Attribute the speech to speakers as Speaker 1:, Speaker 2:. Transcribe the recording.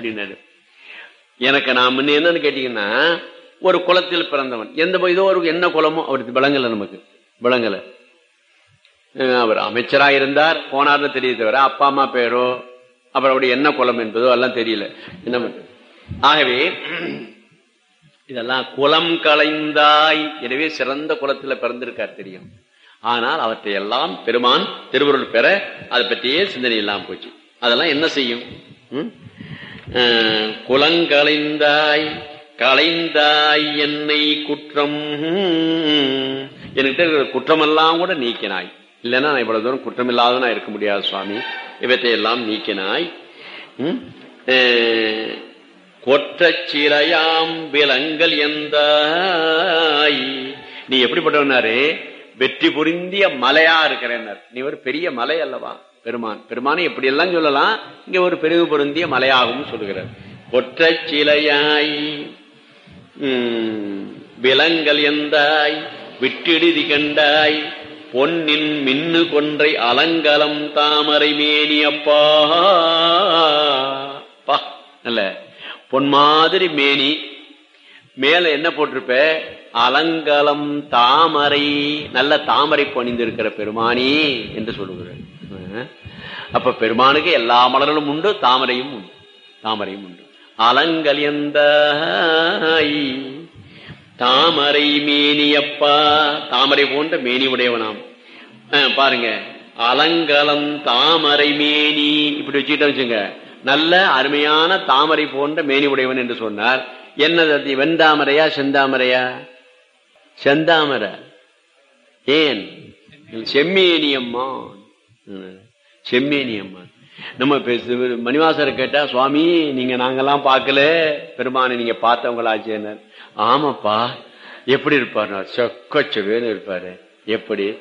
Speaker 1: அப்படின்னாரு எனக்கு நான் முன்ன என்னன்னு கேட்டீங்கன்னா ஒரு குலத்தில் பிறந்தவன் எந்த ஏதோ ஒரு என்ன குலமோ அவருக்கு விளங்கல நமக்கு விளங்கல அஹ் அவர் அமைச்சரா இருந்தார் போனார்னு தெரிய தவிர அப்பா அம்மா பேரோ அப்புறம் அவருடைய என்ன குலம் என்பதோ எல்லாம் தெரியல என்ன பண்றது? ஆகவே இதெல்லாம் குலம் கலைந்தாய் எனவே சிறந்த குலத்துல பிறந்திருக்கார் தெரியும் ஆனால் அவற்றை எல்லாம் பெருமான் திருவருள் பெற அதை பற்றியே சிந்தனை இல்லாம போச்சு அதெல்லாம் என்ன செய்யும் ம்? அஹ், குலங்களைந்தாய் களைந்தாய் என்னை குற்றம் என்கிட்ட இருக்கிற குற்றமெல்லாம் கூட நீக்கினாய் இல்லைன்னா நான் இவ்வளவு தூரம் குற்றம் இல்லாதவனா இருக்க முடியாது சுவாமி இவற்றை எல்லாம் நீக்கினாய் ம்? அஹ், கொற்றச் சிலையாம் விலங்கல் எந்தாய் நீ எப்படிப்பட்டவனாரு வெற்றி புரிந்திய மலையா இருக்கிறேன்னார் நீ ஒரு பெரிய மலை அல்லவா பெருமான் பெருமானை எப்படி எல்லாம் சொல்லலாம் இங்க ஒரு பெருகு பொருந்திய மலையாகவும் சொல்லுகிறார் கொற்றச் சிலையாய் உம், விலங்கல் எந்தாய் விட்டிடுதி கண்டாய் பொன்னின் மின்னு கொன்றை அலங்கலம் தாமரை மேனி அப்பா பா நல்ல பொன் மாதிரி மேனி மேல என்ன போட்டிருப்ப அலங்கலம் தாமரை நல்ல தாமரை பணிந்திருக்கிற பெருமானி என்று சொல்லுகிறார் அஹ். அப்ப பெருமானுக்கு எல்லா மலர்களும் உண்டு தாமரையும் உண்டு தாமரையும் உண்டு அலங்கலியந்த தாமரை மேனியப்பா தாமரை போன்ற மேனி உடையவனாம் அஹ், பாருங்க அலங்கலம் தாமரை மேனி இப்படி வச்சுக்கிட்ட வச்சுங்க நல்ல அருமையான தாமரை போன்ற மேனி உடையவன் என்று சொன்னார் என்னது அது வெண்தாமரையா செந்தாமரையா செந்தாமரை ஏன் செம்மேனியம்மான் ம், செம்மேனியம்மான் நம்ம பேசு மணிவாசரை கேட்டா சுவாமி நீங்க நாங்கெல்லாம் பார்க்கல பெருமானை நீங்க பார்த்தவங்களாச்சேனர் ஆமாப்பா எப்படி இருப்பார் சொக்கச்சவேன்னு இருப்பாரு எப்படி